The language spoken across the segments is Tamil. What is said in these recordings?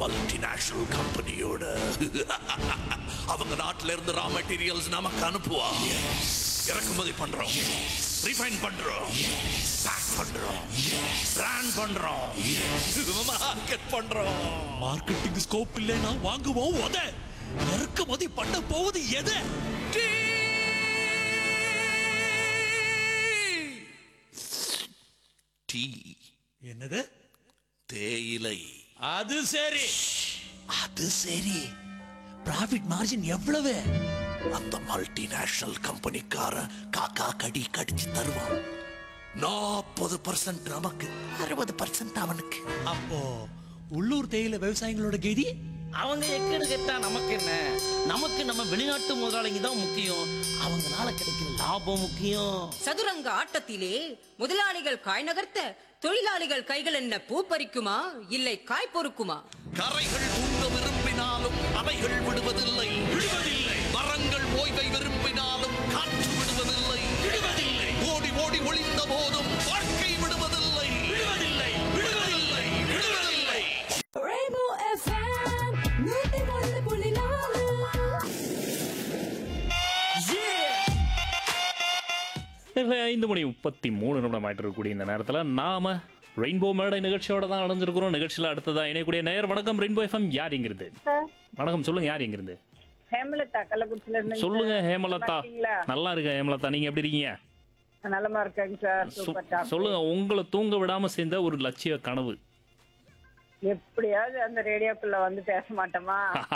மல்டிநேஷனல் கம்பெனியோட அவங்க நாட்டுல இருந்து ரா மெட்டீரியல்ஸ் நமக்கு அனுப்புவாங்க இறக்குமதி பண்றோம் ரீஃபைன் பண்றோம் பேக் பண்றோம் பிராண்ட் பண்றோம் மார்க்கெட் பண்றோம் மார்க்கெட்டிங் ஸ்கோப் இல்லைன்னா வாங்குவோம் உத இறக்குமதி பண்ண போவது எது டீ என்னது தேயிலை அது சரி அது சரி பிராஃபிட் மார்ஜின் எவ்வளவு அந்த மல்டிநேஷனல் கம்பெனிக்கார காக்கா கடி கடிச்சு தருவான் நாற்பது பர்சன்ட் நமக்கு அறுபது பர்சன்ட் அவனுக்கு அப்போ உள்ளூர் தேயிலை விவசாயிகளோட கதி அவங்க எக்கேடு கேட்டா நமக்கு என்ன நமக்கு நம்ம வெளிநாட்டு முதலாளிங்க தான் முக்கியம் அவங்களால கிடைக்கிற லாபம் முக்கியம் சதுரங்க ஆட்டத்திலே முதலாளிகள் காய் நகர்த்த தொழிலாளிகள் கைகள் என்ன பூ பறிக்குமா இல்லை காய் பொறுக்குமா கரைகள் தூங்க விரும்பினாலும் அவைகள் விடுவதில்லை விடுவதில்லை மரங்கள் ஓய்வை விரும்பினாலும் காற்று விடுவதில்லை விடுவதில்லை ஓடி ஓடி ஒளிந்த போதும் வாழ்க்கை விடுவதில்லை விடுவதில்லை விடுவதில்லை விடுவதில்லை Rainbow FM, நூத்தி ஒன்று புள்ளி நாலு இல்லை, ஐந்து மணி முப்பத்தி மூணு நிமிடம் ஆயிட்டு இருக்கக்கூடிய இந்த நேரத்தில் நாம ரெயின்போ மேடை நிகழ்ச்சியோட தான் அடைஞ்சிருக்கிறோம் நிகழ்ச்சியில் அடுத்ததா இணையக்கூடிய நேயர் வணக்கம் ரெயின்போ எஃப்எம் யார் எங்கிருந்து வணக்கம் சொல்லுங்க யார் எங்கிருந்து ஹேமலதா கள்ளக்குறிச்சில இருந்து சொல்லுங்க ஹேமலதா இருக்கீங்களா? நல்லா இருக்கேன் ஹேமலதா நீங்க எப்படி இருக்கீங்க நலமா இருக்கேங்க சார் சொ- சூப்பர் டாப் சொல்லுங்க உங்களை தூங்க விடாம சேர்ந்த ஒரு லட்சிய கனவு எப்படியாவது அந்த ரேடியோக்குள்ள வந்து பேச மாட்டோமா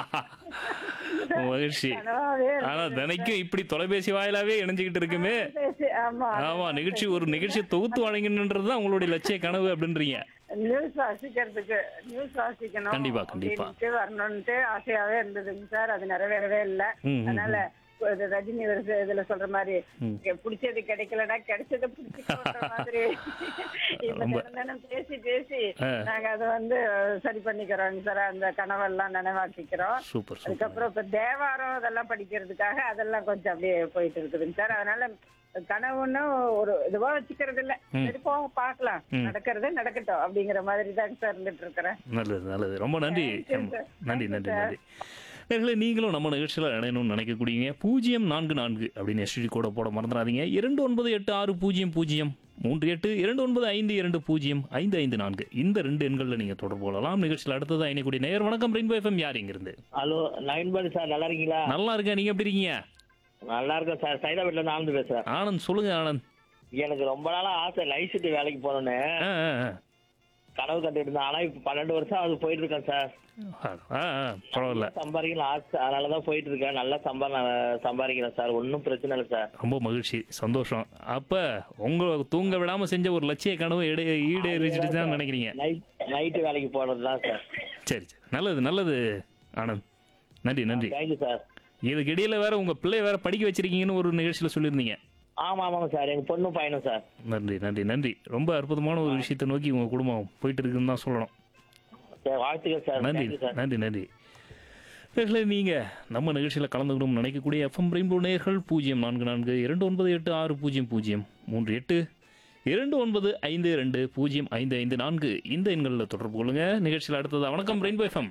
மகிழ்ச்சி கனவாவே இருக்கு. ஆனா தினைக்கும் இப்படி தொலைபேசி வாயிலாவே இணைஞ்சுக்கிட்டு இருக்குமே பேசி- ஆமா ஆமா நிகழ்ச்சி ஒரு நிகழ்ச்சி தொகுத்து வழங்கணுன்றது தான் உங்களுடைய லட்சிய கனவு அப்படின்றீங்க நியூஸ் வாசிக்கிறதுக்கு நியூஸ் வாசிக்கணும் கண்டிப்பா, கண்டிப்பா. அப்படின்ட்டு வரணும்ட்டு ஆசையாவே இருந்ததுங்க சார் அது நிறைவேறவே இல்ல ம், ம், அதனால இது ரஜினி வருஷ- இதுல சொல்ற மாதிரி இங்க பிடிச்சது கிடைக்கலன்னா கிடைச்சதை பிடிச்சிக்கோன்ற மாதிரி இப்ப ரொம்ப- தினம் பேசி பேசி ஆ. நாங்க அதை வந்து சரி பண்ணிக்கிறோங்க சார் அந்த கனவெல்லாம் நினைவாக்கிக்கிறோம் சூப்பர் சூப்பர் அதுக்கப்புறம் இப்ப தேவாரம் அதெல்லாம் படிக்கிறதுக்காக அதெல்லாம் கொஞ்சம் அப்படியே போயிட்டு இருக்குதுங்க சார் அதனால கனவுன்னு ஒரு இதுவா வச்சுக்கிறது இல்ல சரி போங்க பாக்கலாம் நடக்கிறது நடக்கட்டும் அப்படிங்கிற மாதிரி தாங்க சார் இருந்துட்டு இருக்கிறேன் நல்லது நல்லது ரொம்ப நன்றி Thank you, sir. நன்றி Thank you, நன்றி sir. நன்றி நேர்களே நீங்களும் நம்ம நிகழ்ச்சியில் இணையணும்னு நினைக்கக்கூடியங்க பூஜ்ஜியம் நான்கு நான்கு அப்படின்னு எஸ்டி கூட போட மறந்துடாதீங்க இரண்டு ஒன்பது எட்டு ஆறு பூஜ்ஜியம் பூஜ்ஜியம் மூன்று எட்டு இரண்டு ஒன்பது ஐந்து இரண்டு பூஜ்ஜியம் ஐந்து ஐந்து நான்கு இந்த ரெண்டு எண்களில் நீங்கள் தொடர்பு கொள்ளலாம் நிகழ்ச்சியில் அடுத்ததாக இணையக்கூடிய நேயர் வணக்கம் ரெயின்போ எஃப்எம் யார் இங்கிருந்து ஹலோ நயன்பன் சார் நல்லா இருக்கீங்களா நல்லா இருக்கேன் நீங்கள் எப்படி இருக்கீங்க நல்லா இருக்கேன் சார் சைதாபேட்ல இருந்து ஆனந்த் பேசுறேன் ஆனந்த் சொல்லுங்க ஆனந்த் எனக்கு ரொம்ப நாளா ஆசை லைட் சிட்டி வேலைக்கு போகணும்னு ஆ ஆ, ஆ. கனவு கண்டுட்டு இருந்தேன் ஆனா இப்ப பன்னெண்டு வருஷம் அது போயிட்டு இருக்கேன் சார் ஆ ஆ பரவாயில்ல சம்பாதிக்கணும் ஆசை அதனாலதான் போயிட்டு இருக்கேன் நல்லா சம்பா சம்பாதிக்கிறேன் சார் ஒன்றும் பிரச்சனை இல்லை சார் ரொம்ப மகிழ்ச்சி சந்தோஷம் அப்போ உங்களை தூங்க விடாமல் செஞ்ச ஒரு லட்சிய கனவு ஈடு ஈடேறிச்சிட்டு தான் நினைக்கிறீங்க நைட் நைட்டு வேலைக்கு போறது தான் சார் சரி சரி நல்லது நல்லது ஆனந்த் நன்றி நன்றி தேங்க்யூ சார் இதுக்கு இடையில வேற உங்க பிள்ளை வேற படிக்க வச்சிருக்கீங்கன்னு ஒரு நிகழ்ச்சியில சொல்லியிருந்தீங்க ஆமா ஆமாங்க சார் எங்க பொண்ணும் பையனும் சார் நன்றி நன்றி நன்றி ரொம்ப அற்புதமான ஒரு விஷயத்தை நோக்கி உங்க குடும்பம் போயிட்டு இருக்குன்னு தான் சொல்லணும் சரி வாழ்த்துக்கள் சார் நன்றி தேங்க்யூ சார் நன்றி நன்றி நேர்களே நீங்க நம்ம நிகழ்ச்சியில் கலந்துக்கணும்னு நினைக்கக்கூடிய எஃப்எம் ரெயின்போ நேர்கள் பூஜ்ஜியம் நான்கு நான்கு இரண்டு ஒன்பது எட்டு ஆறு பூஜ்ஜியம் பூஜ்ஜியம் மூன்று எட்டு இரண்டு ஒன்பது ஐந்து ரெண்டு பூஜ்ஜியம் ஐந்து ஐந்து நான்கு இந்த எண்களில் தொடர்பு கொள்ளுங்க நிகழ்ச்சியில் அடுத்ததா வணக்கம் ரெயின்போ எஃப்எம்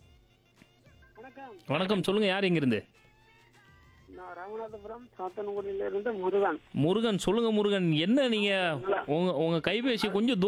வணக்கம் சொல்லுங்க யார் எங்கிருந்து நான் ராமநாதபுரம் சாத்தனகுடியில இருந்து முருகன் முருகன் சொல்லுங்க முருகன் என்ன நீங்க உங்க உங்க கைபேசி கொஞ்சம்